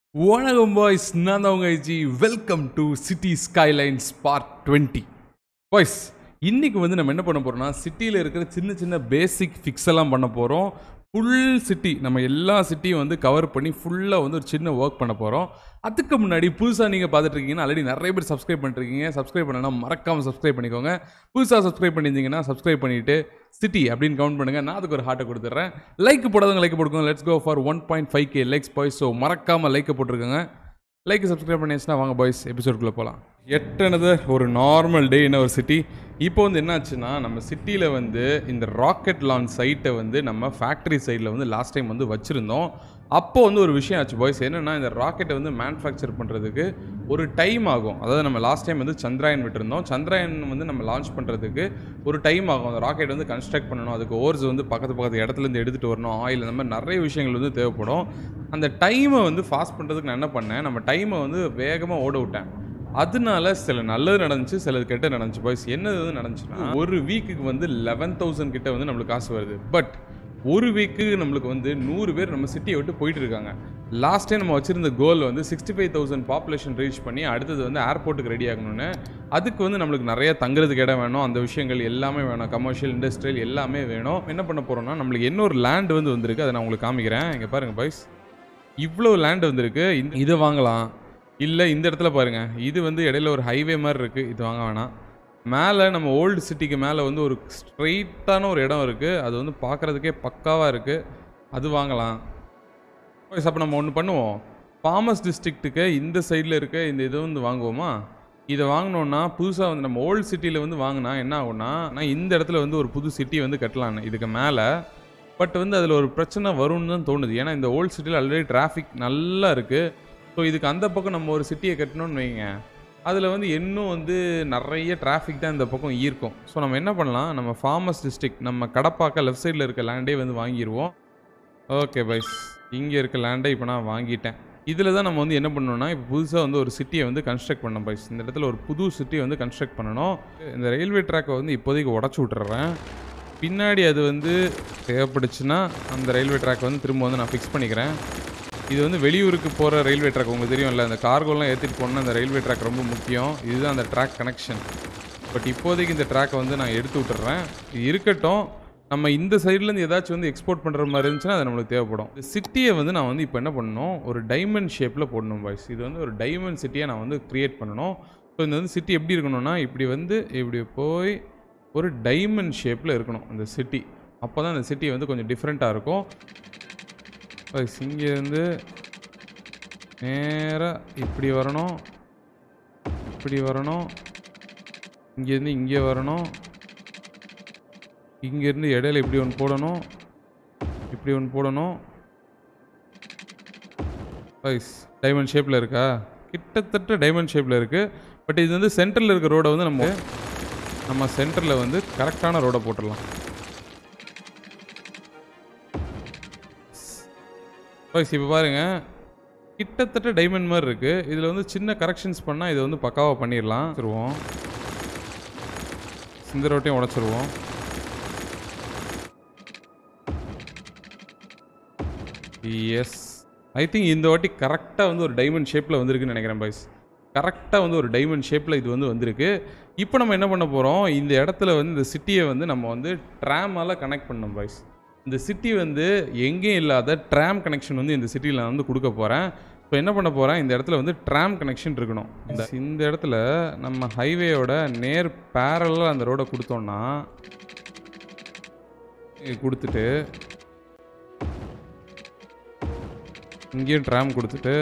வணக்கம் பாய்ஸ் நான் தான் உங்க IG welcome to city skylines part twenty boys இன்னைக்கு வந்து நம்ம என்ன பண்ண போறோம்னா சிட்டியில் இருக்கிற சின்ன சின்ன பேசிக் ஃபிக்ஸ் எல்லாம் பண்ண போகிறோம் ஃபுல் சிட்டி நம்ம எல்லா சிட்டியும் வந்து கவர் பண்ணி ஃபுல்லாக வந்து ஒரு சின்ன ஒர்க் பண்ண போகிறோம் அதுக்கு முன்னாடி புதுசாக நீங்கள் பார்த்துட்டு இருக்கீங்கன்னா ஆல்ரெடி நிறைய பேர் சப்ஸ்கிரைப் பண்ணிருக்கீங்க சப்ஸ்கிரைப் பண்ணனா மறக்காமல் சப்ஸ்கிரைப் பண்ணிக்கோங்க புதுசாக சப்ஸ்கிரைப் பண்ணியிருந்தீங்கன்னா சப்ஸ்கிரைப் பண்ணிவிட்டு சிட்டி அப்படின்னு கவுண்ட் பண்ணுங்கள் நான் அதுக்கு ஒரு ஹார்ட்டை கொடுத்துட்றேன் லைக் போடாதவங்க லைக் போட்டுக்கோங்க let's go for one point five K likes boys so மறக்காமல் லைக்கை போட்டிருக்கோங்க லைக் சப்ஸ்கிரைப் பண்ணியாச்சுன்னா வாங்க பாய்ஸ் எபிசோடுக்குள்ளே போகலாம் எட்டனது ஒரு நார்மல் டே என்ன ஒரு சிட்டி இப்போ வந்து என்னாச்சுன்னா நம்ம சிட்டியில் வந்து இந்த ராக்கெட் லான்ச் சைட்டை வந்து நம்ம ஃபேக்ட்ரி சைடில் வந்து லாஸ்ட் டைம் வந்து வச்சுருந்தோம் அப்போ வந்து ஒரு விஷயம் ஆச்சு பாய்ஸ் என்னென்னா இந்த ராக்கெட்டை வந்து மேனுஃபேக்சர் பண்ணுறதுக்கு ஒரு டைம் ஆகும் அதாவது நம்ம லாஸ்ட் டைம் வந்து சந்திராயன் விட்டுருந்தோம் சந்திராயன் வந்து நம்ம லான்ச் பண்ணுறதுக்கு ஒரு டைம் ஆகும் அந்த ராக்கெட் வந்து கன்ஸ்ட்ரக்ட் பண்ணணும் அதுக்கு ஓர்ஸ் வந்து பக்கத்து பக்கத்து இடத்துலேருந்து எடுத்துகிட்டு வரணும் ஆயில் அந்த மாதிரி நிறைய விஷயங்கள் வந்து தேவைப்படும் அந்த டைமை வந்து ஃபாஸ்ட் பண்ணுறதுக்கு நான் என்ன பண்ணேன் நம்ம டைமை வந்து வேகமாக ஓட விட்டேன் அதனால சில நல்லது நடந்துச்சு சிலது கெட்ட நடந்துச்சு பாய்ஸ் என்னது வந்து நடந்துச்சுன்னா ஒரு வீக்குக்கு வந்து லெவன் தௌசண்ட் கிட்ட வந்து நம்மளுக்கு காசு வருது பட் ஒரு வீக்கு நம்மளுக்கு வந்து நூறு பேர் நம்ம சிட்டியை விட்டு போயிட்டு இருக்காங்க லாஸ்ட் டைம் நம்ம வச்சிருந்த கோல் வந்து sixty five thousand population reach பண்ணி அடுத்தது வந்து ஏர்போர்ட்டுக்கு ரெடி ஆகணும்னு அதுக்கு வந்து நம்மளுக்கு நிறைய தங்குறதுக்கு இடம் வேணும் அந்த விஷயங்கள் எல்லாமே வேணும் கமர்ஷியல் இண்டஸ்ட்ரியல் எல்லாமே வேணும் என்ன பண்ண போகிறோம்னா நம்மளுக்கு இன்னொரு லேண்ட் வந்து வந்திருக்கு அதை நான் உங்களுக்கு காமிக்கிறேன் இங்கே பாருங்கள் பாய்ஸ் இவ்வளோ லேண்ட் வந்திருக்கு இந்த- இதை வாங்கலாம் இல்லை இந்த இடத்துல பாருங்க இது வந்து இடையில ஒரு ஹைவே மாதிரி இருக்குது இது வாங்க வேணாம் மேலே நம்ம ஓல்டு சிட்டிக்கு மேலே வந்து ஒரு ஸ்ட்ரெயிட்டான ஒரு இடம் இருக்குது அது வந்து பார்க்குறதுக்கே பக்காவாக இருக்குது அது வாங்கலாம் அப்போ நம்ம ஒன்று பண்ணுவோம் ஃபார்மஸ் டிஸ்ட்ரிக்ட்டுக்கு இந்த சைடில் இருக்க இந்த இதை வந்து வாங்குவோமா இதை வாங்கினோன்னா புதுசாக வந்து நம்ம ஓல்டு சிட்டியில் வந்து வாங்கினா என்ன ஆகும்னா நான் இந்த இடத்துல வந்து ஒரு புது சிட்டி வந்து கட்டலான்னு இதுக்கு மேலே பட் வந்து அதில் ஒரு பிரச்சனை வரும்னு தான் தோணுது ஏன்னா இந்த ஓல்டு சிட்டியில் ஆல்ரெடி டிராஃபிக் நல்லா இருக்குது ஸோ இதுக்கு அந்த பக்கம் நம்ம ஒரு சிட்டியை கட்டணும்னு வைங்க அதில் வந்து இன்னும் வந்து நிறைய டிராஃபிக் தான் இந்த பக்கம் ஈர்க்கும் ஸோ நம்ம என்ன பண்ணலாம் நம்ம ஃபார்மஸ் டிஸ்ட்ரிக்ட் நம்ம கடப்பாக்க லெஃப்ட் சைடில் இருக்க லேண்டே வந்து வாங்கிடுவோம் ஓகே பைஸ் இங்கே இருக்க லேண்டை இப்போ நான் வாங்கிட்டேன் இதில் தான் நம்ம வந்து என்ன பண்ணணும்னா இப்போ புதுசாக வந்து ஒரு சிட்டியை வந்து கன்ஸ்ட்ரக்ட் பண்ணோம் பைஸ் இந்த இடத்துல ஒரு புது சிட்டியை வந்து கன்ஸ்ட்ரக்ட் பண்ணணும் இந்த ரயில்வே ட்ராக்கை வந்து இப்போதைக்கு உடச்சி விட்டுறேன் பின்னாடி அது வந்து தேவைப்படுச்சுன்னா அந்த ரயில்வே ட்ராக் வந்து திரும்ப வந்து நான் ஃபிக்ஸ் பண்ணிக்கிறேன் இது வந்து வெளியூருக்கு போகிற ரயில்வே ட்ராக் உங்களுக்கு தெரியும்ல அந்த கார்கோலாம் ஏற்றிட்டு போனால் அந்த ரயில்வே ட்ராக் ரொம்ப முக்கியம் இதுதான் அந்த ட்ராக் கனெக்ஷன் பட் இப்போதைக்கு இந்த ட்ராக்கை வந்து நான் எடுத்து விட்டுறேன் இது இருக்கட்டும் நம்ம இந்த சைட்லேருந்து ஏதாச்சும் வந்து எக்ஸ்போர்ட் பண்ணுற மாதிரி இருந்துச்சுன்னா அது நம்மளுக்கு தேவைப்படும் இந்த சிட்டியை வந்து நான் வந்து இப்போ என்ன பண்ணணும் ஒரு டைமண்ட் ஷேப்பில் போடணும் பாய்ஸ் இது வந்து ஒரு டைமண்ட் சிட்டியை நான் வந்து க்ரியேட் பண்ணணும் ஸோ இந்த வந்து சிட்டி எப்படி இருக்கணும்னா இப்படி வந்து இப்படி போய் ஒரு டைமண்ட் ஷேப்பில் இருக்கணும் இந்த சிட்டி அப்போ தான் இந்த சிட்டி வந்து கொஞ்சம் டிஃப்ரெண்ட்டாக இருக்கும் பாய்ஸ் இங்கேருந்து நேராக இப்படி வரணும் இப்படி வரணும் இங்கேருந்து இங்கே வரணும் இங்கேருந்து இடையில இப்படி ஒன்று போடணும் இப்படி ஒன்று போடணும் பைஸ் டைமண்ட் ஷேப்பில் இருக்கா கிட்டத்தட்ட டைமண்ட் ஷேப்பில் இருக்குது பட் இது வந்து சென்டரில் இருக்க ரோடை வந்து நம்ம நம்ம சென்டரில் வந்து கரெக்டான ரோடை போட்டுடலாம் பைஸ் இப்போ பாருங்கள் கிட்டத்தட்ட டைமண்ட் மாதிரி இருக்குது இதில் வந்து சின்ன கரெக்ஷன்ஸ் பண்ணால் இதை வந்து பக்காவாக பண்ணிடலாம் வச்சுருவோம் இந்த ரோட்டையும் உடச்சிருவோம் எஸ் ஐ திங்க் இந்த வாட்டி கரெக்டாக வந்து ஒரு டைமண்ட் ஷேப்பில் வந்திருக்குன்னு நினைக்கிறேன் பாய்ஸ் கரெக்டாக வந்து ஒரு டைமண்ட் ஷேப்பில் இது வந்து வந்திருக்கு இப்போ நம்ம என்ன பண்ண போகிறோம் இந்த இடத்துல வந்து இந்த சிட்டியை வந்து நம்ம வந்து ட்ராமால் கனெக்ட் பண்ணோம் பாய்ஸ் இந்த சிட்டி வந்து எங்கேயும் இல்லாத ட்ராம் கனெக்ஷன் வந்து இந்த சிட்டியில் நான் வந்து கொடுக்க போகிறேன் இப்போ என்ன பண்ண போகிறேன் இந்த இடத்துல வந்து ட்ராம் கனெக்ஷன் இருக்கணும் இந்த இந்த இடத்துல நம்ம ஹைவேயோட நேர் பேரலாக அந்த ரோடை கொடுத்தோம்னா இங்க கொடுத்துட்டு இங்கேயும் ட்ராம் கொடுத்துட்டு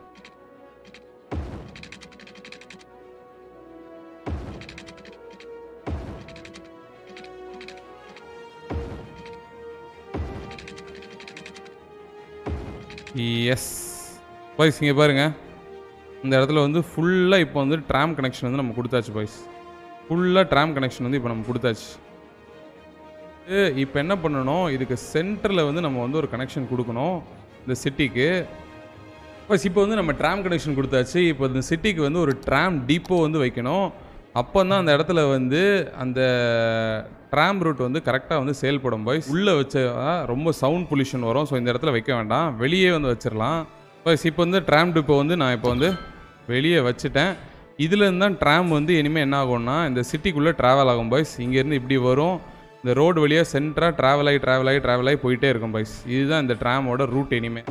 எஸ் பாய்ஸ் இங்கே பாருங்க இந்த இடத்துல வந்து ஃபுல்லாக இப்போ வந்து ட்ராம் கனெக்ஷன் வந்து நம்ம கொடுத்தாச்சு பாய்ஸ் ஃபுல்லாக ட்ராம் கனெக்ஷன் வந்து இப்போ நம்ம கொடுத்தாச்சு இப்போ என்ன பண்ணணும் இதுக்கு சென்டரில் வந்து நம்ம வந்து ஒரு கனெக்ஷன் கொடுக்கணும் இந்த சிட்டிக்கு பஸ் இப்போ வந்து நம்ம ட்ராம் கனெக்ஷன் கொடுத்தாச்சு இப்போ இந்த சிட்டிக்கு வந்து ஒரு ட்ராம் டீப்போ வந்து வைக்கணும் அப்போ தான் அந்த இடத்துல வந்து அந்த ட்ராம் ரூட் வந்து கரெக்டாக வந்து செயல்படும் பாய்ஸ் உள்ளே வச்சா ரொம்ப சவுண்ட் பொல்யூஷன் வரும் ஸோ இந்த இடத்துல வைக்க வேண்டாம் வெளியே வந்து வச்சிடலாம் பஸ் இப்போ வந்து ட்ராம் டிப்போ வந்து நான் இப்போ வந்து வெளியே வச்சுட்டேன் இதுலேருந்து தான் ட்ராம் வந்து இனிமேல் என்ன ஆகும்னா இந்த சிட்டிக்குள்ளே ட்ராவல் ஆகும் பாய்ஸ் இங்கேருந்து இப்படி வரும் இந்த ரோடு வழியாக சென்டராக ட்ராவல் ஆகி ட்ராவல் ஆகி ட்ராவல் ஆகி போயிட்டே இருக்கும் பாய்ஸ் இதுதான் இந்த ட்ராமோட ரூட் இனிமேல்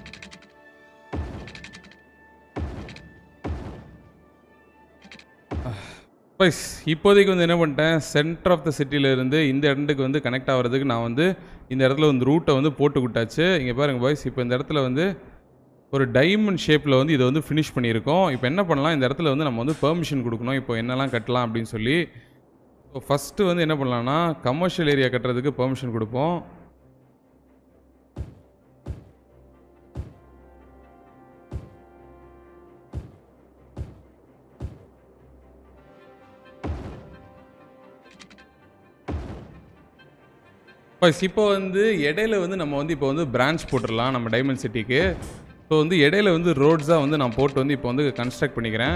பைஸ் இப்போதைக்கு வந்து என்ன பண்ணிட்டேன் சென்டர் ஆஃப் த சிட்டியிலேருந்து இந்த இடத்துக்கு வந்து கனெக்ட் ஆகிறதுக்கு நான் வந்து இந்த இடத்துல வந்து ரூட்டை வந்து போட்டு விட்டாச்சு இங்கே பாருங்க பாய்ஸ் இப்போ இந்த இடத்துல வந்து ஒரு டைமண்ட் ஷேப்பில் வந்து இதை வந்து ஃபினிஷ் பண்ணியிருக்கோம் இப்போ என்ன பண்ணலாம் இந்த இடத்துல வந்து நம்ம வந்து பெர்மிஷன் கொடுக்கணும் இப்போ என்னெல்லாம் கட்டலாம் அப்படின்னு சொல்லி ஸோ ஃபஸ்ட்டு வந்து என்ன பண்ணலாம்னா கமர்ஷியல் ஏரியா கட்டுறதுக்கு பெர்மிஷன் கொடுப்போம் பஸ் இப்போ வந்து இடையில வந்து நம்ம வந்து இப்போ வந்து பிரான்ச் போட்டுடலாம் நம்ம டைமண்ட் சிட்டிக்கு ஸோ வந்து இடையில வந்து ரோட்ஸாக வந்து நான் போட்டு வந்து இப்போ வந்து கன்ஸ்ட்ரக்ட் பண்ணிக்கிறேன்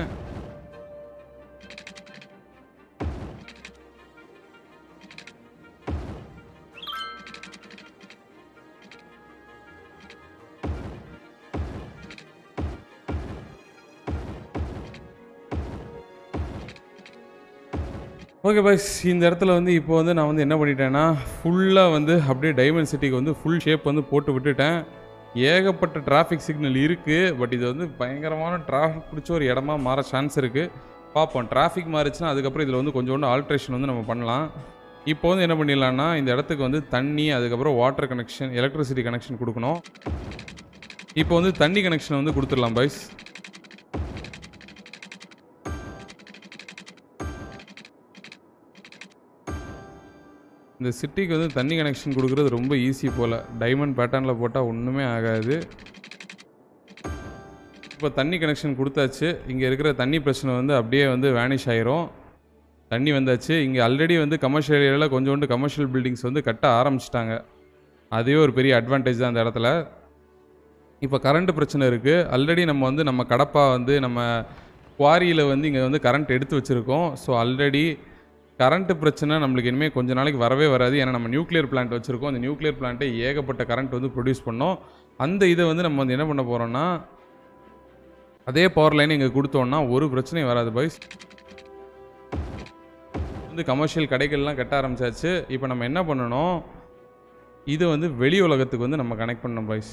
ஓகே பாய்ஸ் இந்த இடத்துல வந்து இப்போ வந்து நான் வந்து என்ன பண்ணிட்டேன்னா ஃபுல்லாக வந்து அப்படியே டைமண்ட் சிட்டிக்கு வந்து ஃபுல் ஷேப் வந்து போட்டு விட்டுட்டேன் ஏகப்பட்ட டிராஃபிக் சிக்னல் இருக்குது பட் இது வந்து பயங்கரமான டிராஃபிக் பிடிச்ச ஒரு இடமா மாற சான்ஸ் இருக்குது பார்ப்போம் டிராஃபிக் மாறிச்சுன்னா அதுக்கப்புறம் இதில் வந்து கொஞ்சோண்டு ஆல்ட்ரேஷன் வந்து நம்ம பண்ணலாம் இப்போ வந்து என்ன பண்ணிடலாம்னா இந்த இடத்துக்கு வந்து தண்ணி அதுக்கப்புறம் வாட்டர் கனெக்ஷன் எலக்ட்ரிசிட்டி கனெக்ஷன் கொடுக்கணும் இப்போ வந்து தண்ணி கனெக்ஷன் வந்து கொடுத்துடலாம் பாய்ஸ் இந்த சிட்டிக்கு வந்து தண்ணி கனெக்ஷன் கொடுக்குறது ரொம்ப ஈஸி போல் டைமண்ட் பேட்டர்னில் போட்டால் ஒன்றுமே ஆகாது இப்போ தண்ணி கனெக்ஷன் கொடுத்தாச்சு இங்கே இருக்கிற தண்ணி பிரச்சனை வந்து அப்படியே வந்து வேனிஷ் ஆயிரும் தண்ணி வந்தாச்சு இங்கே ஆல்ரெடி வந்து கமர்ஷியல் ஏரியாவில் கொஞ்சோண்டு கமர்ஷியல் பில்டிங்ஸ் வந்து கட்ட ஆரம்பிச்சிட்டாங்க அதுவே ஒரு பெரிய அட்வான்டேஜ் தான் அந்த இடத்துல இப்போ கரண்ட் பிரச்சனை இருக்குது ஆல்ரெடி நம்ம வந்து நம்ம கடப்பா வந்து நம்ம குவாரியில் வந்து இங்கே வந்து கரண்ட் எடுத்து வச்சுருக்கோம் ஸோ ஆல்ரெடி கரண்ட் பிரச்சனை நம்மளுக்கு இனிமேல் கொஞ்ச நாளைக்கு வரவே வராது ஏன்னா நம்ம நியூக்ளியர் பிளான்ட் வச்சுருக்கோம் அந்த நியூக்ளியர் பிளான்ட்டை ஏகப்பட்ட கரண்ட் வந்து ப்ரொடியூஸ் பண்ணோம் அந்த இதை வந்து நம்ம வந்து என்ன பண்ண போகிறோம்னா அதே பவர் லைன் இங்கே கொடுத்தோன்னா ஒரு பிரச்சனையும் வராது பாய்ஸ் வந்து கமர்ஷியல் கடைகள்லாம் கட்ட ஆரம்பிச்சாச்சு இப்போ நம்ம என்ன பண்ணணும் இது வந்து வெளி உலகத்துக்கு வந்து நம்ம கனெக்ட் பண்ணணும் பாய்ஸ்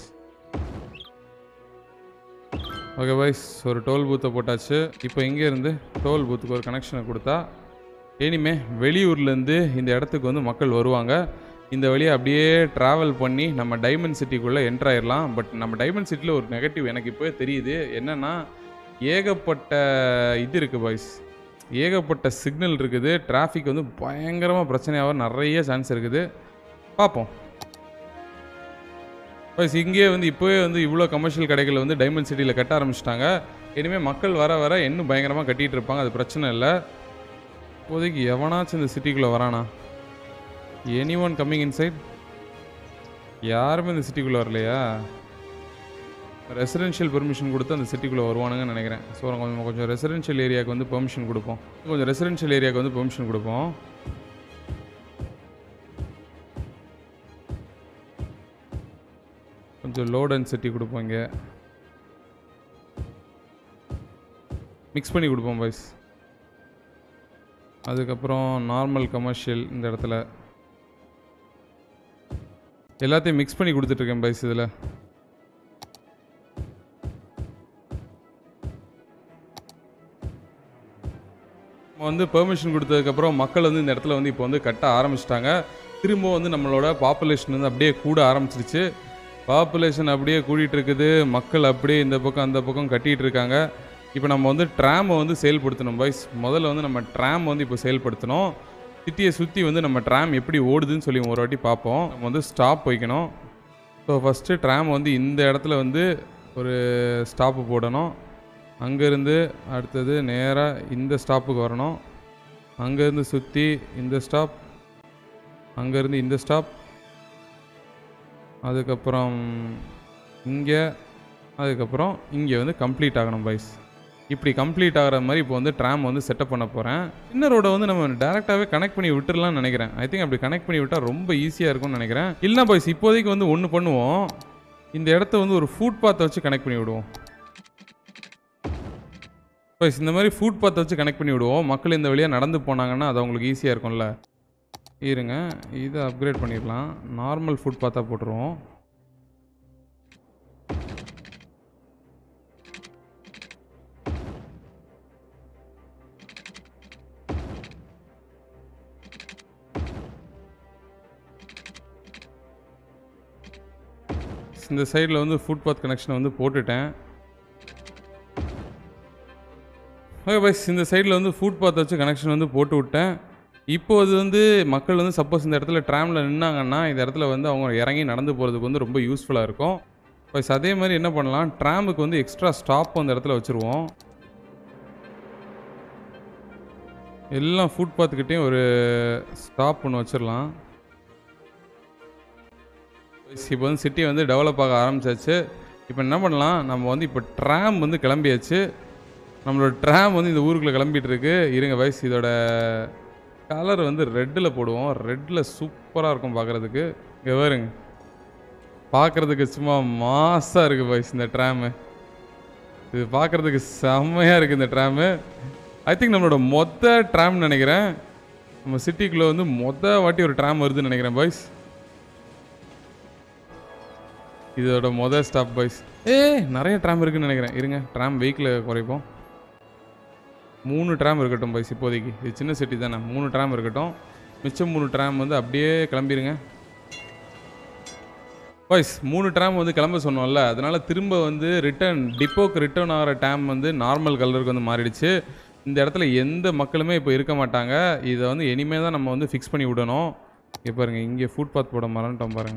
ஓகே பாய்ஸ் ஒரு டோல் பூத்தை போட்டாச்சு இப்போ இங்கே இருந்து டோல் பூத்துக்கு ஒரு கனெக்ஷனை கொடுத்தா இனிமே வெளியூர்லேருந்து இந்த இடத்துக்கு வந்து மக்கள் வருவாங்க இந்த வழியாக அப்படியே ட்ராவல் பண்ணி நம்ம டைமண்ட் சிட்டிக்குள்ளே என்ட்ரு ஆயிடலாம் பட் நம்ம டைமண்ட் சிட்டியில் ஒரு நெகட்டிவ் எனக்கு இப்போவே தெரியுது என்னென்னா ஏகப்பட்ட இது இருக்குது பாய்ஸ் ஏகப்பட்ட சிக்னல் இருக்குது டிராஃபிக் வந்து பயங்கரமாக பிரச்சனையாக நிறைய சான்ஸ் இருக்குது பார்ப்போம் பாய்ஸ் இங்கேயே வந்து இப்போவே வந்து இவ்வளோ கமர்ஷியல் கடைகள் வந்து டைமண்ட் சிட்டியில் கட்ட ஆரம்பிச்சிட்டாங்க இனிமேல் மக்கள் வர வர இன்னும் பயங்கரமாக கட்டிகிட்டு இருப்பாங்க அது பிரச்சனை இல்லை இப்போதைக்கு எவனாச்சும் இந்த சிட்டிக்குள்ளே வரானா எனி ஒன் கம்மிங் இன்சைட் யாருமே இந்த சிட்டிக்குள்ளே வரலையா ரெசிடென்ஷியல் பெர்மிஷன் கொடுத்து அந்த சிட்டிக்குள்ளே வருவானுங்கன்னு நினைக்கிறேன் ஸோ கொஞ்சம் கொஞ்சம் ரெசிடென்ஷியல் ஏரியாவுக்கு வந்து பெர்மிஷன் கொடுப்போம் கொஞ்சம் ரெசிடென்ஷியல் ஏரியாவுக்கு வந்து பெர்மிஷன் கொடுப்போம் கொஞ்சம் லோட் அண்ட் சிட்டி கொடுப்போம் இங்கே மிக்ஸ் பண்ணி கொடுப்போம் பாய்ஸ் அதுக்கப்புறம் நார்மல் கமர்ஷியல் இந்த இடத்துல எல்லாத்தையும் மிக்ஸ் பண்ணி கொடுத்துட்ருக்கேன் பைஸ் இதில் நம்ம வந்து பெர்மிஷன் கொடுத்ததுக்கப்புறம் மக்கள் வந்து இந்த இடத்துல வந்து இப்போ வந்து கட்ட ஆரம்பிச்சிட்டாங்க திரும்ப வந்து நம்மளோட பாப்புலேஷன் வந்து அப்படியே கூட ஆரம்பிச்சிருச்சு பாப்புலேஷன் அப்படியே கூடிட்டு இருக்குது மக்கள் அப்படியே இந்த பக்கம் அந்த பக்கம் கட்டிகிட்டு இருக்காங்க இப்போ நம்ம வந்து ட்ராமை வந்து செயல்படுத்தணும் பாய்ஸ் முதல்ல வந்து நம்ம ட்ராம் வந்து இப்போ செயல்படுத்தணும் சிட்டியை சுற்றி வந்து நம்ம ட்ராம் எப்படி ஓடுதுன்னு சொல்லி ஒரு வாட்டி பார்ப்போம் நம்ம வந்து ஸ்டாப் வைக்கணும் ஸோ ஃபஸ்ட்டு ட்ராம் வந்து இந்த இடத்துல வந்து ஒரு ஸ்டாப்பு போடணும் அங்கேருந்து அடுத்தது நேராக இந்த ஸ்டாப்புக்கு வரணும் அங்கேருந்து சுற்றி இந்த ஸ்டாப் அங்கேருந்து இந்த ஸ்டாப் அதுக்கப்புறம் இங்கே அதுக்கப்புறம் இங்கே வந்து கம்ப்ளீட் ஆகணும் பைஸ் இப்படி கம்ப்ளீட் ஆகிற மாதிரி இப்போ வந்து ட்ராம் வந்து செட்டப் பண்ண போகிறேன் சின்ன ரோடை வந்து நம்ம டேரெக்டாகவே கனெக்ட் பண்ணி விட்டுறலாம்னு நினைக்கிறேன் ஐ திங்க் அப்படி கனெக்ட் பண்ணி விட்டால் ரொம்ப ஈஸியாக இருக்கும்னு நினைக்கிறேன் இல்லைனா பாய்ஸ் இப்போதைக்கு வந்து ஒன்று பண்ணுவோம் இந்த இடத்த வந்து ஒரு ஃபுட் பாத்தை வச்சு கனெக்ட் பண்ணி விடுவோம் பைஸ் இந்த மாதிரி ஃபுட் பாத்தை வச்சு கனெக்ட் பண்ணி விடுவோம் மக்கள் இந்த வழியாக நடந்து போனாங்கன்னா அது அவங்களுக்கு ஈஸியாக இருக்கும்ல இருங்க இதை அப்கிரேட் பண்ணிடலாம் நார்மல் ஃபுட் பாத்தா போட்டுருவோம் இந்த சைடில் வந்து ஃபுட் பாத் கனெக்ஷனை வந்து போட்டுட்டேன் ஓகே பைஸ் இந்த சைடில் வந்து ஃபுட் பாத் வச்சு கனெக்ஷன் வந்து போட்டு விட்டேன் இப்போ அது வந்து மக்கள் வந்து சப்போஸ் இந்த இடத்துல ட்ராமில் நின்னாங்கன்னா இந்த இடத்துல வந்து அவங்க இறங்கி நடந்து போகிறதுக்கு வந்து ரொம்ப யூஸ்ஃபுல்லாக இருக்கும் பைஸ் அதே மாதிரி என்ன பண்ணலாம் ட்ராமுக்கு வந்து எக்ஸ்ட்ரா ஸ்டாப் அந்த இடத்துல வச்சுருவோம் எல்லாம் ஃபுட் பாத்துக்கிட்டேயும் ஒரு ஸ்டாப் ஒன்று வச்சிடலாம் இப்போ வந்து சிட்டி வந்து டெவலப் ஆக ஆரம்பிச்சாச்சு இப்போ என்ன பண்ணலாம் நம்ம வந்து இப்போ ட்ராம் வந்து கிளம்பியாச்சு நம்மளோட ட்ராம் வந்து இந்த ஊருக்குள்ளே கிளம்பிட்டு இருக்கு இருங்க வயசு இதோட கலர் வந்து ரெட்டில் போடுவோம் ரெட்டில் சூப்பராக இருக்கும் பார்க்குறதுக்கு இங்கே பாருங்க பார்க்குறதுக்கு சும்மா மாசாக இருக்குது வயசு இந்த ட்ராமு இது பார்க்குறதுக்கு செம்மையாக இருக்குது இந்த ட்ராமு ஐ திங்க் நம்மளோட மொத்த ட்ராம்னு நினைக்கிறேன் நம்ம சிட்டிக்குள்ளே வந்து மொத்த வாட்டி ஒரு ட்ராம் வருதுன்னு நினைக்கிறேன் பாய்ஸ் இதோட மொதல் ஸ்டாப் பாய்ஸ் ஏ நிறைய ட்ராம் இருக்குன்னு நினைக்கிறேன் இருங்க ட்ராம் வெஹிக்கிளை குறைப்போம் மூணு ட்ராம் இருக்கட்டும் பாய்ஸ் இப்போதைக்கு இது சின்ன சிட்டி தானே மூணு ட்ராம் இருக்கட்டும் மிச்சம் மூணு ட்ராம் வந்து அப்படியே கிளம்பிடுங்க பாய்ஸ் மூணு ட்ராம் வந்து கிளம்ப சொன்னோம்ல அதனால திரும்ப வந்து ரிட்டர்ன் டிப்போக்கு ரிட்டர்ன் ஆகிற டேம் வந்து நார்மல் கலருக்கு வந்து மாறிடுச்சு இந்த இடத்துல எந்த மக்களுமே இப்போ இருக்க மாட்டாங்க இதை வந்து இனிமே தான் நம்ம வந்து ஃபிக்ஸ் பண்ணி விடணும் இங்கே பாருங்க இங்கே ஃபுட் பாத் போட மறந்துட்டோம் பாருங்க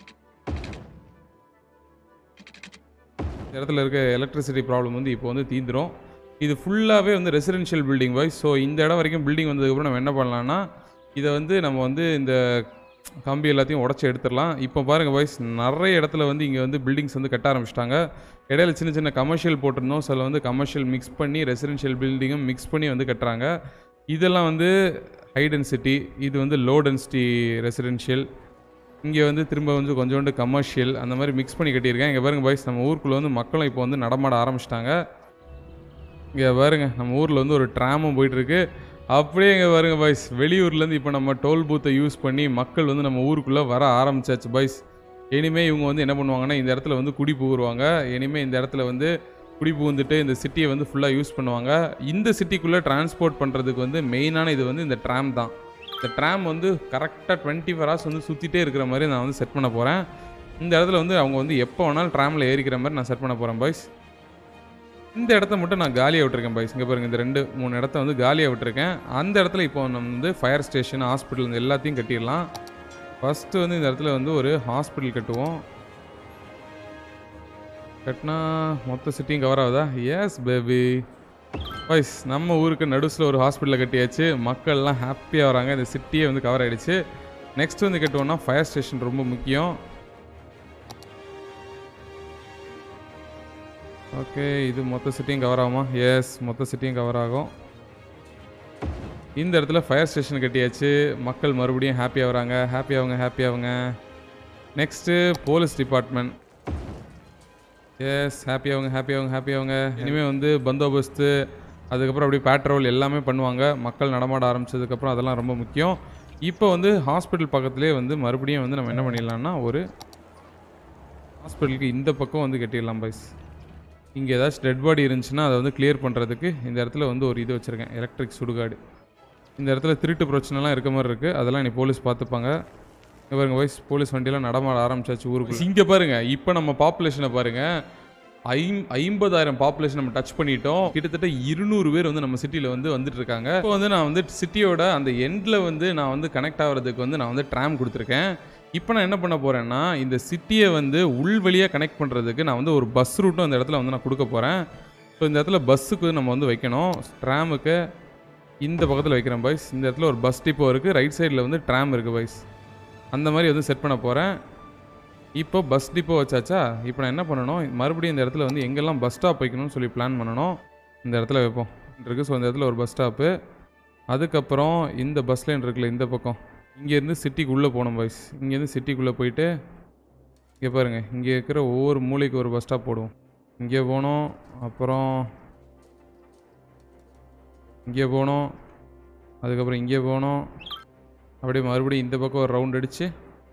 இந்த இடத்துல இருக்க எலக்ட்ரிசிட்டி ப்ராப்ளம் வந்து இப்போ வந்து தீந்துரும் இது ஃபுல்லாகவே வந்து ரெசிடென்ஷியல் பில்டிங் வைஸ் ஸோ இந்த இடம் வரைக்கும் பில்டிங் வந்ததுக்கப்புறம் நம்ம என்ன பண்ணலாம்னா இதை வந்து நம்ம வந்து இந்த கம்பி எல்லாத்தையும் உடச்சி எடுத்துடலாம் இப்போ பாருங்கள் வைஸ் நிறைய இடத்துல வந்து இங்கே வந்து பில்டிங்ஸ் வந்து கட்ட ஆரம்பிச்சிட்டாங்க இடையில சின்ன சின்ன கமர்ஷியல் போட்டிருந்தோம் சில வந்து கமர்ஷியல் மிக்ஸ் பண்ணி ரெசிடென்ஷியல் பில்டிங்கும் மிக்ஸ் பண்ணி வந்து கட்டுறாங்க இதெல்லாம் வந்து ஹை டென்சிட்டி இது வந்து லோ டென்சிட்டி ரெசிடென்ஷியல் இங்கே வந்து திரும்ப வந்து கொஞ்சோண்டு கமர்ஷியல் அந்த மாதிரி மிக்ஸ் பண்ணி கட்டியிருக்கேன் இங்கே பாருங்க பாய்ஸ் நம்ம ஊருக்குள்ளே வந்து மக்களும் இப்போ வந்து நடமாட ஆரம்பிச்சிட்டாங்க இங்கே பாருங்க நம்ம ஊரில் வந்து ஒரு ட்ராமும் போயிட்டுருக்கு அப்படியே இங்கே பாருங்க பாய்ஸ் வெளியூர்லேருந்து இப்போ நம்ம டோல் பூத்தை யூஸ் பண்ணி மக்கள் வந்து நம்ம ஊருக்குள்ளே வர ஆரம்பிச்சாச்சு பாய்ஸ் இனிமேல் இவங்க வந்து என்ன பண்ணுவாங்கன்னா இந்த இடத்துல வந்து குடி புகுருவாங்க இனிமேல் இந்த இடத்துல வந்து குடி புகுந்துட்டு இந்த சிட்டியை வந்து ஃபுல்லாக யூஸ் பண்ணுவாங்க இந்த சிட்டிக்குள்ளே டிரான்ஸ்போர்ட் பண்ணுறதுக்கு வந்து மெயினான இது வந்து இந்த ட்ராம் தான் இந்த ட்ராம் வந்து கரெக்டாக டுவெண்ட்டி ஃபோர் ஹவர்ஸ் வந்து சுற்றிட்டே இருக்கிற மாதிரி நான் வந்து செட் பண்ண போகிறேன் இந்த இடத்துல வந்து அவங்க வந்து எப்போ வேணாலும் ட்ராமில் ஏறிக்கிற மாதிரி நான் செட் பண்ண போகிறேன் பாய்ஸ் இந்த இடத்த மட்டும் நான் காலியாக விட்டுருக்கேன் பாய்ஸ் இங்கே பாருங்க இந்த ரெண்டு மூணு இடத்த வந்து காலியாக விட்டுருக்கேன் அந்த இடத்துல இப்போ நம்ம வந்து ஃபயர் ஸ்டேஷன் ஹாஸ்பிட்டல் இந்த எல்லாத்தையும் கட்டிடலாம் ஃபஸ்ட்டு வந்து இந்த இடத்துல வந்து ஒரு ஹாஸ்பிட்டல் கட்டுவோம் கட்டினா மொத்த சிட்டியும் கவர் ஆகுதா எஸ் பேபி பாய்ஸ் நம்ம ஊருக்கு நடுஸில் ஒரு ஹாஸ்பிட்டலை கட்டியாச்சு மக்கள்லாம் ஹாப்பியாக வராங்க இந்த சிட்டியே வந்து கவர் ஆகிடுச்சு நெக்ஸ்ட் வந்து கட்டுவோம்னா ஃபயர் ஸ்டேஷன் ரொம்ப முக்கியம் ஓகே இது மொத்த சிட்டியும் கவர் ஆகுமா எஸ் மொத்த சிட்டியும் கவர் ஆகும் இந்த இடத்துல ஃபயர் ஸ்டேஷன் கட்டியாச்சு மக்கள் மறுபடியும் ஹாப்பி ஆகுறாங்க ஹாப்பி ஆகுங்க ஹாப்பி ஆகுங்க next police department yes happy ஆகுங்க ஹாப்பி ஆகுங்க ஹாப்பி ஆகுங்க இனிமேல் வந்து பந்தோபஸ்து அதுக்கப்புறம் அப்படியே பேட்ரோல் எல்லாமே பண்ணுவாங்க மக்கள் நடமாட ஆரம்பிச்சதுக்கப்புறம் அதெல்லாம் ரொம்ப முக்கியம் இப்போ வந்து ஹாஸ்பிட்டல் பக்கத்துலேயே வந்து மறுபடியும் வந்து நம்ம என்ன பண்ணிடலாம்னா ஒரு ஹாஸ்பிட்டலுக்கு இந்த பக்கம் வந்து கட்டிடலாம் பைஸ் இங்கே ஏதாச்சும் டெட் பாடி இருந்துச்சுன்னா அதை வந்து கிளியர் பண்ணுறதுக்கு இந்த இடத்துல வந்து ஒரு இது வச்சுருக்கேன் எலக்ட்ரிக் சுடுகாடு இந்த இடத்துல திருட்டு பிரச்சனைலாம் இருக்க மாதிரி இருக்குது அதெல்லாம் நீ போலீஸ் பார்த்துப்பாங்க இங்க பாருங்க வைஸ் போலீஸ் வண்டியெல்லாம் நடமாட ஆரம்பிச்சாச்சு ஊருக்கு இங்கே பாருங்க இப்போ நம்ம பாப்புலேஷனை பாருங்க ஐம் ஐம்பதாயிரம் பாப்புலேஷன் நம்ம டச் பண்ணிட்டோம் கிட்டத்தட்ட இருநூறு பேர் வந்து நம்ம சிட்டியில் வந்து வந்துட்டு இருக்காங்க இப்போ வந்து நான் வந்து சிட்டியோட அந்த எண்டில் வந்து நான் வந்து கனெக்ட் ஆகிறதுக்கு வந்து நான் வந்து ட்ராம் கொடுத்துருக்கேன் இப்போ நான் என்ன பண்ண போகிறேன்னா இந்த சிட்டியை வந்து உள்வழியாக கனெக்ட் பண்ணுறதுக்கு நான் வந்து ஒரு பஸ் ரூட்டும் அந்த இடத்துல வந்து நான் கொடுக்க போகிறேன் ஸோ இந்த இடத்துல பஸ்ஸுக்கு நம்ம வந்து வைக்கணும் ட்ராமுக்கு இந்த பக்கத்தில் வைக்கிறேன் பாய்ஸ் இந்த இடத்துல ஒரு பஸ் டிப்போ இருக்குது ரைட் சைடில் வந்து ட்ராம் இருக்குது பாய்ஸ் அந்த மாதிரி வந்து செட் பண்ண போகிறேன் இப்போ பஸ் டிப்போ வச்சாச்சா இப்போ நான் என்ன பண்ணணும் மறுபடியும் இந்த இடத்துல வந்து எங்கெல்லாம் பஸ் ஸ்டாப் வைக்கணும்னு சொல்லி பிளான் பண்ணணும் இந்த இடத்துல வைப்போம் இருக்குது ஸோ இந்த இடத்துல ஒரு பஸ் ஸ்டாப்பு அதுக்கப்புறம் இந்த பஸ் லைன் இருக்குல்ல இந்த பக்கம் இங்கேருந்து சிட்டிக்குள்ளே போகணும் பாய்ஸ் இங்கேருந்து சிட்டிக்குள்ளே போயிட்டு இங்கே பாருங்கள் இங்கே இருக்கிற ஒவ்வொரு மூலைக்கு ஒரு பஸ் ஸ்டாப் போடுவோம் இங்கே போனோம் அப்புறம் இங்கே போனோம் அதுக்கப்புறம் இங்கே போனோம் அப்படியே மறுபடியும் இந்த பக்கம் ஒரு ரவுண்ட் அடித்து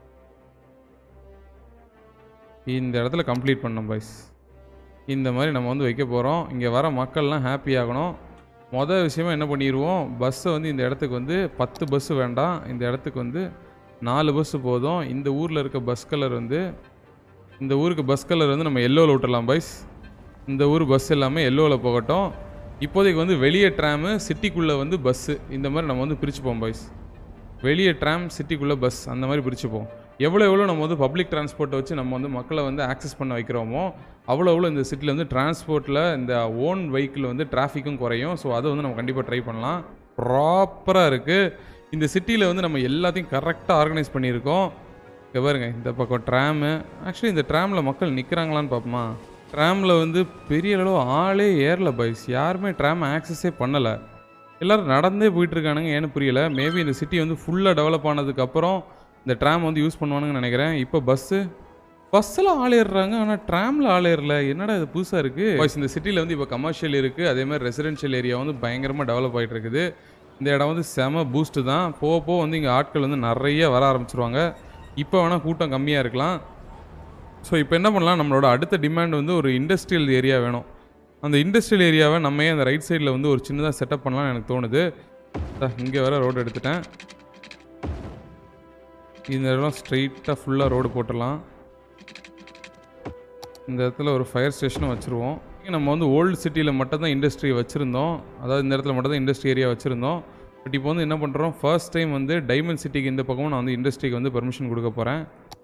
இந்த இடத்துல கம்ப்ளீட் பண்ணோம் பாய்ஸ் இந்த மாதிரி நம்ம வந்து வைக்க போகிறோம் இங்கே வர மக்கள்லாம் ஹாப்பி ஆகணும் மொதல் விஷயமா என்ன பண்ணிடுவோம் பஸ்ஸை வந்து இந்த இடத்துக்கு வந்து பத்து பஸ்ஸு வேண்டாம் இந்த இடத்துக்கு வந்து நாலு பஸ்ஸு போதும் இந்த ஊரில் இருக்க பஸ் கலர் வந்து இந்த ஊருக்கு பஸ் கலர் வந்து நம்ம எல்லோவில் விட்டுறலாம் பாய்ஸ் இந்த ஊர் பஸ் எல்லாமே எல்லோவில் போகட்டும் இப்போதைக்கு வந்து வெளியே ட்ராமு சிட்டிக்குள்ளே வந்து பஸ்ஸு இந்த மாதிரி நம்ம வந்து பிரிச்சுப்போம் பாய்ஸ் வெளியே ட்ராம் சிட்டிக்குள்ளே பஸ் அந்த மாதிரி பிரிச்சுப்போம் எவ்வளோ எவ்வளோ நம்ம வந்து பப்ளிக் டிரான்ஸ்போர்ட்டை வச்சு நம்ம வந்து மக்களை வந்து ஆக்சஸ் பண்ண வைக்கிறோமோ அவ்வளோ எவ்வளோ இந்த சிட்டியில் வந்து டிரான்ஸ்போர்ட்டில் இந்த ஓன் வெஹிக்கிள் வந்து டிராஃபிக்கும் குறையும் ஸோ அதை வந்து நம்ம கண்டிப்பாக ட்ரை பண்ணலாம் ப்ராப்பராக இருக்குது இந்த சிட்டியில் வந்து நம்ம எல்லாத்தையும் கரெக்டாக ஆர்கனைஸ் பண்ணியிருக்கோம் இங்கே பாருங்க இந்த பக்கம் ட்ராமு ஆக்சுவலி இந்த ட்ராமில் மக்கள் நிற்கிறாங்களான்னு பார்ப்போமா ட்ராமில் வந்து பெரிய அளவு ஆளே ஏறல பைஸ் யாருமே ட்ராம் ஆக்சஸே பண்ணலை எல்லோரும் நடந்தே போயிட்டுருக்கானுங்க ஏன்னு புரியல மேபி இந்த சிட்டி வந்து ஃபுல்லாக டெவலப் ஆனதுக்கப்புறம் இந்த ட்ராம் வந்து யூஸ் பண்ணுவானுங்கன்னு நினைக்கிறேன் இப்போ பஸ்ஸு பஸ்ஸில் ஆள் ஏறுறாங்க ஆனால் ட்ராமில் ஆள் ஏறல என்னடா இது புதுசாக இருக்குது பாய்ஸ் இந்த சிட்டியில் வந்து இப்போ கமர்ஷியல் இருக்குது அதே மாதிரி ரெசிடென்ஷியல் ஏரியா வந்து பயங்கரமாக டெவலப் ஆகிட்டு இருக்குது இந்த இடம் வந்து செம பூஸ்ட்டு தான் போக போக வந்து இங்கே ஆட்கள் வந்து நிறைய வர ஆரம்பிச்சிருவாங்க இப்போ வேணால் கூட்டம் கம்மியாக இருக்கலாம் ஸோ இப்போ என்ன பண்ணலாம் நம்மளோட அடுத்த டிமாண்ட் வந்து ஒரு இண்டஸ்ட்ரியல் ஏரியா வேணும் அந்த இண்டஸ்ட்ரியல் ஏரியாவை நம்ம ஏன் அந்த ரைட் சைடில் வந்து ஒரு சின்னதாக செட்டப் பண்ணலாம்னு எனக்கு தோணுது இங்கே வர ரோடு எடுத்துட்டேன் இந்த இடம் ஸ்ட்ரைட்டாக ஃபுல்லாக ரோடு போட்டுடலாம் இந்த இடத்துல ஒரு ஃபயர் ஸ்டேஷனும் வச்சுருவோம் இங்க நம்ம வந்து ஓல்டு சிட்டியில் மட்டும் தான் இண்டஸ்ட்ரி வச்சுருந்தோம் அதாவது இந்த இடத்துல மட்டும் தான் இண்டஸ்ட்ரி ஏரியா வச்சுருந்தோம் பட் இப்போ வந்து என்ன பண்ணுறோம் ஃபர்ஸ்ட் டைம் வந்து டைமண்ட் சிட்டிக்கு இந்த பக்கமும் நான் வந்து இண்டஸ்ட்ரிக்கு வந்து பெர்மிஷன் கொடுக்க போகிறேன்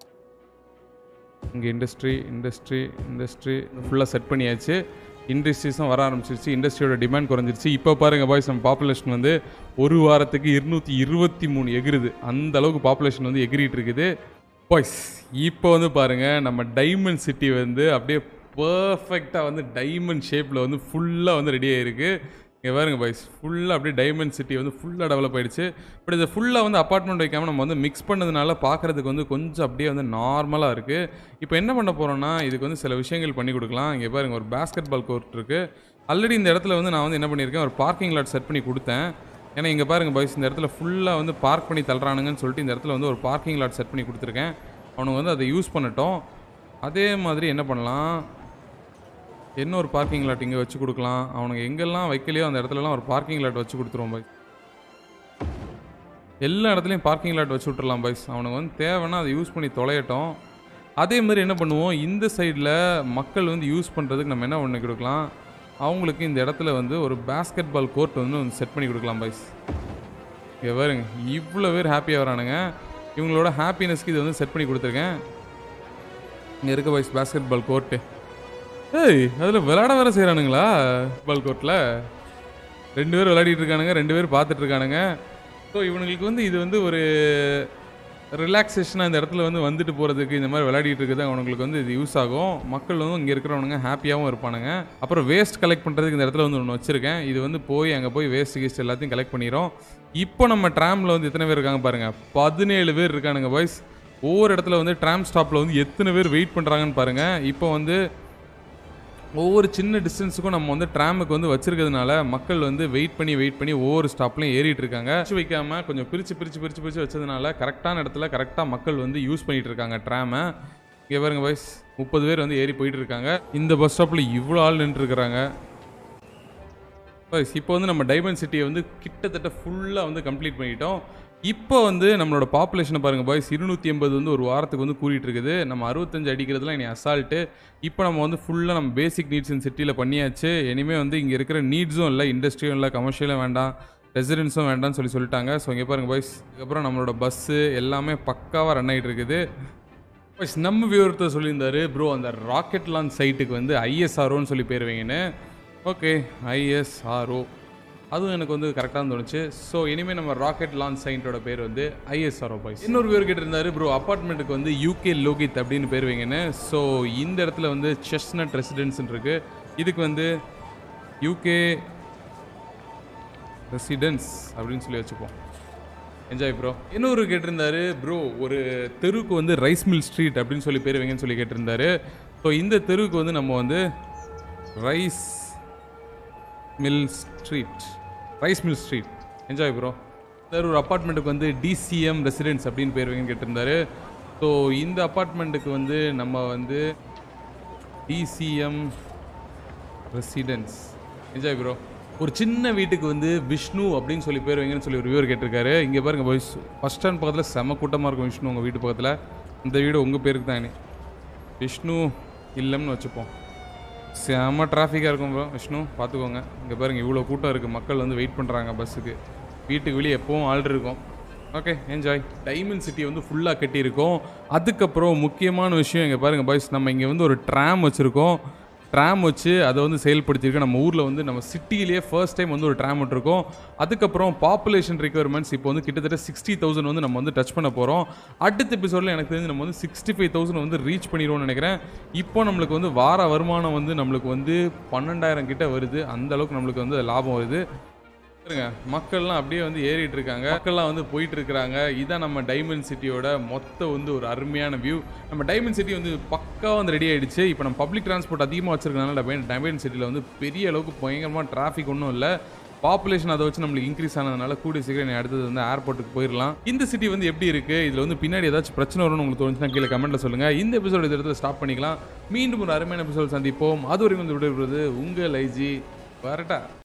இங்கே இண்டஸ்ட்ரி இண்டஸ்ட்ரி இண்டஸ்ட்ரி ஃபுல்லாக செட் பண்ணியாச்சு இண்டஸ்ட்ரீஸும் வர ஆரம்பிச்சிருச்சு இண்டஸ்ட்ரியோட டிமாண்ட் குறைஞ்சிருச்சு இப்போ பாருங்கள் பாய்ஸ் நம்ம பாப்புலேஷன் வந்து ஒரு வாரத்துக்கு இருநூற்றி இருபத்தி மூணு எகிருது அந்த அளவுக்கு பாப்புலேஷன் வந்து எகிரிட்டு இருக்குது பாய்ஸ் இப்போ வந்து பாருங்கள் நம்ம டைமண்ட் சிட்டி வந்து அப்படியே பர்ஃபெக்டாக வந்து டைமண்ட் ஷேப்பில் வந்து ஃபுல்லாக வந்து ரெடி ஆகிருக்கு இங்கே பாருங்க பாய்ஸ் ஃபுல்லாக அப்படியே டைமண்ட் சிட்டி வந்து ஃபுல்லாக டெவலப் ஆயிடுச்சு பட் இதை ஃபுல்லாக வந்து அப்பார்ட்மெண்ட் வைக்காமல் நம்ம வந்து மிக்ஸ் பண்ணதுனால பார்க்குறதுக்கு வந்து கொஞ்சம் அப்படியே வந்து நார்மலாக இருக்குது இப்போ என்ன பண்ண போகிறோம்னா இதுக்கு வந்து சில விஷயங்கள் பண்ணி கொடுக்கலாம் இங்கே பாருங்க ஒரு பேஸ்கெட் பால் கோர்ட் இருக்குது ஆல்ரெடி இந்த இடத்துல வந்து நான் வந்து என்ன பண்ணியிருக்கேன் ஒரு பார்க்கிங் லாட் செட் பண்ணி கொடுத்தேன் ஏன்னா இங்கே பாருங்க பாய்ஸ் இந்த இடத்துல ஃபுல்லாக வந்து பார்க் பண்ணி தள்ளுறானுங்கன்னு சொல்லிட்டு இந்த இடத்துல வந்து ஒரு பார்க்கிங் லாட் செட் பண்ணி கொடுத்துருக்கேன் அவனுங்க வந்து அதை யூஸ் பண்ணட்டும் அதே மாதிரி என்ன பண்ணலாம் என்ன ஒரு பார்க்கிங் லாட் இங்கே வச்சு கொடுக்கலாம் அவனுங்க எங்கெல்லாம் வைக்கலையோ அந்த இடத்துலலாம் ஒரு பார்க்கிங் லாட் வச்சு கொடுத்துருவோம் பாய் எல்லா இடத்துலையும் பார்க்கிங் லாட் வச்சு விட்டுறலாம் பாய்ஸ் அவனுங்க வந்து தேவைன்னா அதை யூஸ் பண்ணி தொலையட்டும் அதே மாதிரி என்ன பண்ணுவோம் இந்த சைடில் மக்கள் வந்து யூஸ் பண்ணுறதுக்கு நம்ம என்ன பண்ணி கொடுக்கலாம் அவங்களுக்கு இந்த இடத்துல வந்து ஒரு பேஸ்கெட் பால் கோர்ட் வந்து வந்து செட் பண்ணி கொடுக்கலாம் பாய்ஸ் இங்கே பாருங்க இவ்வளோ பேர் ஹாப்பியாக வரானுங்க இவங்களோட ஹாப்பினஸ்க்கு இது வந்து செட் பண்ணி கொடுத்துருக்கேன் இங்கே இருக்க பாய்ஸ் பேஸ்கெட் பால் கோர்ட்டு ஏய் அதில் விளையாட வேற செய்கிறானுங்களா பால் கோர்ட்டில் ரெண்டு பேர் விளையாடிட்டு இருக்கானுங்க ரெண்டு பேர் பார்த்துட்டு இருக்கானுங்க ஸோ இவனுங்களுக்கு வந்து இது வந்து ஒரு ரிலாக்ஸேஷனாக இந்த இடத்துல வந்து வந்துட்டு போகிறதுக்கு இந்த மாதிரி விளையாடிட்டு இருக்குது அவனுங்களுக்கு வந்து இது யூஸ் ஆகும் மக்கள் வந்து இங்கே இருக்கிறவனுங்க ஹாப்பியாகவும் இருப்பானுங்க அப்புறம் வேஸ்ட் கலெக்ட் பண்ணுறதுக்கு இந்த இடத்துல வந்து ஒன்று வச்சுருக்கேன் இது வந்து போய் அங்கே போய் வேஸ்ட் கீஸ்ட் எல்லாத்தையும் கலெக்ட் பண்ணிடும் இப்போ நம்ம ட்ராமில் வந்து எத்தனை பேர் இருக்காங்க பாருங்கள் பதினேழு பேர் இருக்கானுங்க பாய்ஸ் ஒவ்வொரு இடத்துல வந்து ட்ராம் ஸ்டாப்பில் வந்து எத்தனை பேர் வெயிட் பண்ணுறாங்கன்னு பாருங்கள் இப்போ வந்து ஒவ்வொரு சின்ன டிஸ்டன்ஸுக்கும் நம்ம வந்து ட்ராமுக்கு வந்து வச்சிருக்கிறதுனால மக்கள் வந்து வெயிட் பண்ணி வெயிட் பண்ணி ஒவ்வொரு ஸ்டாப்லையும் ஏறிட்டு இருக்காங்க வச்சு வைக்காம கொஞ்சம் பிரித்து பிரித்து பிரித்து பிரித்து வச்சதுனால கரெக்டான இடத்துல கரெக்டாக மக்கள் வந்து யூஸ் பண்ணிட்டு இருக்காங்க ட்ராமை இங்கே பாருங்க பாய்ஸ் முப்பது பேர் வந்து ஏறி போயிட்டு இருக்காங்க இந்த பஸ் ஸ்டாப்பில் இவ்வளோ ஆள் நின்றுருக்குறாங்க பாய்ஸ் இப்போ வந்து நம்ம டைமண்ட் சிட்டியை வந்து கிட்டத்தட்ட ஃபுல்லாக வந்து கம்ப்ளீட் பண்ணிட்டோம் இப்போ வந்து நம்மளோட பாப்புலேஷனை பாருங்கள் பாய்ஸ் இருநூற்றி எண்பது வந்து ஒரு வாரத்துக்கு வந்து கூறிட்டு இருக்குது நம்ம அறுபத்தஞ்சு அடிக்கிறதுலாம் இனி அசால்ட்டு இப்போ நம்ம வந்து ஃபுல்லாக நம்ம பேசிக் நீட்ஸ் இந்த சிட்டியில் பண்ணியாச்சு இனிமேல் வந்து இங்கே இருக்கிற நீட்ஸும் இல்லை இண்டஸ்ட்ரியும் இல்லை கமர்ஷியலும் வேண்டாம் ரெசிடென்ஸும் வேண்டாம்னு சொல்லி சொல்லிட்டாங்க ஸோ இங்கே பாருங்கள் பாய்ஸ் அதுக்கப்புறம் நம்மளோட பஸ்ஸு எல்லாமே பக்காவாக ரன் ஆகிட்டு இருக்குது பாய்ஸ் நம்ம வியூவர்கிட்ட சொல்லியிருந்தாரு ப்ரோ அந்த ராக்கெட் லான்ச் சைட்டுக்கு வந்து ஐஎஸ்ஆர்ஓன்னு சொல்லி பேர் வைங்கன்னு ஓகே ஐஎஸ்ஆர்ஓ அதுவும் எனக்கு வந்து கரெக்டாக தோணுச்சு ஸோ இனிமேல் நம்ம ராக்கெட் லான்ச் சைட்டோட பேர் வந்து ஐஎஸ்ஆர்ஓ பாய்ஸ் இன்னொரு பேர் கிட்ட இருந்தாரு ப்ரோ அப்பார்ட்மெண்ட்டுக்கு வந்து யூகே லோகித் அப்படின்னு பேர் வைங்கன்னு ஸோ இந்த இடத்துல வந்து செஸ்னட் ரெசிடென்ஸ்னு இருக்கு இதுக்கு வந்து யூகே ரெசிடென்ஸ் அப்படின்னு சொல்லி வச்சுப்போம் என்ஜாய் ப்ரோ இன்னொரு கேட்டிருந்தாரு ப்ரோ ஒரு தெருவுக்கு வந்து ரைஸ் மில் ஸ்ட்ரீட் அப்படின்னு சொல்லி பேர் வைங்கன்னு சொல்லி கேட்டிருந்தாரு ஸோ இந்த தெருவுக்கு வந்து நம்ம வந்து rice mill street rice mill street enjoy bro sir ஒரு அப்பார்ட்மெண்ட்டுக்கு வந்து டிசிஎம் ரெசிடென்ஸ் அப்படின்னு பேர் வைங்கன்னு கேட்டிருந்தாரு ஸோ இந்த அப்பார்ட்மெண்ட்டுக்கு வந்து நம்ம வந்து டிசிஎம் ரெசிடென்ஸ் என்ஜாய் ப்ரோ ஒரு சின்ன வீட்டுக்கு வந்து விஷ்ணு அப்படின்னு சொல்லி பேர் வைங்கன்னு சொல்லி ஒரு வியூவர் கேட்டிருக்காரு இங்கே பாருங்க பாய்ஸ் பஸ் ஸ்டாண்ட் பக்கத்தில் செம கூட்டமாக இருக்கும் விஷ்ணு உங்கள் வீட்டு பக்கத்தில் இந்த வீடு உங்கள் பேருக்கு தான் விஷ்ணு இல்லம்னு வச்சுப்போம் செம டிராஃபிக்காக இருக்கும் ப்ரோ விஷ்ணு பார்த்துக்கோங்க இங்கே பாருங்க இவ்வளோ கூட்டம் இருக்குது மக்கள் வந்து வெயிட் பண்ணுறாங்க பஸ்ஸுக்கு வீட்டுக்கு வெளியே எப்பவும் ஆள் இருக்கும் ஓகே என்ஜாய் டைமண்ட் சிட்டி வந்து ஃபுல்லாக கட்டியிருக்கோம் அதுக்கப்புறம் முக்கியமான விஷயம் இங்கே பாருங்கள் பாய்ஸ் நம்ம இங்கே வந்து ஒரு ட்ராம் வச்சுருக்கோம் ட்ராம் வச்சு அதை வந்து செயல்படுத்தியிருக்கோம் நம்ம ஊரில் வந்து நம்ம சிட்டிலேயே ஃபர்ஸ்ட் டைம் வந்து ஒரு ட்ராம் விட்டுருக்கோம் அதுக்கப்புறம் பாப்புலேஷன் ரெக்குவயர்மெண்ட்ஸ் இப்போ வந்து கிட்டத்தட்ட சிக்ஸ்டி தௌசண்ட் வந்து நம்ம வந்து டச் பண்ண போகிறோம் அடுத்த எபிசோடில் எனக்கு தெரிஞ்சு நம்ம வந்து சிக்ஸ்டி ஃபைவ் தௌசண்ட் வந்து ரீச் பண்ணிடுவோம்னு நினைக்கிறேன் இப்போ நம்மளுக்கு வந்து வார வருமானம் வந்து நம்மளுக்கு வந்து பன்னெண்டாயிரம் கிட்ட வருது அந்த அளவுக்கு நம்மளுக்கு வந்து லாபம் வருது பாருங்க மக்கள்லாம் அப்படியே வந்து ஏறிட்டு இருக்காங்க மக்கள்லாம் வந்து போயிட்டு இருக்கிறாங்க இதான் நம்ம டைமண்ட் சிட்டியோட மொத்த வந்து ஒரு அருமையான வியூ நம்ம டைமண்ட் சிட்டி வந்து பக்கா வந்து ரெடி ஆயிடுச்சு இப்போ நம்ம பப்ளிக் டிரான்ஸ்போர்ட் அதிகமாக வச்சிருக்கனால டைமண்ட் டைமண்ட் சிட்டியில் வந்து பெரிய அளவுக்கு பயங்கரமாக டிராஃபிக் ஒன்றும் இல்லை பாப்புலேஷன் அதை வச்சு நம்மளுக்கு இன்க்ரீஸ் ஆனதுனால கூடிய சீக்கிரம் நீ அடுத்தது வந்து ஏர்போர்ட்டுக்கு போயிடலாம் இந்த சிட்டி வந்து எப்படி இருக்கு இதுல வந்து பின்னாடி ஏதாச்சும் பிரச்சனை வரும்னு உங்களுக்கு தோணுச்சுன்னா கீழே கமெண்ட்ல சொல்லுங்க இந்த எபிசோட் இந்த இடத்துல ஸ்டாப் பண்ணிக்கலாம் மீண்டும் ஒரு அருமையான எபிசோட் சந்திப்போம் அது வரைக்கும் வந்து விடுபடுறது உங்கள் ஐஜி வரட்டா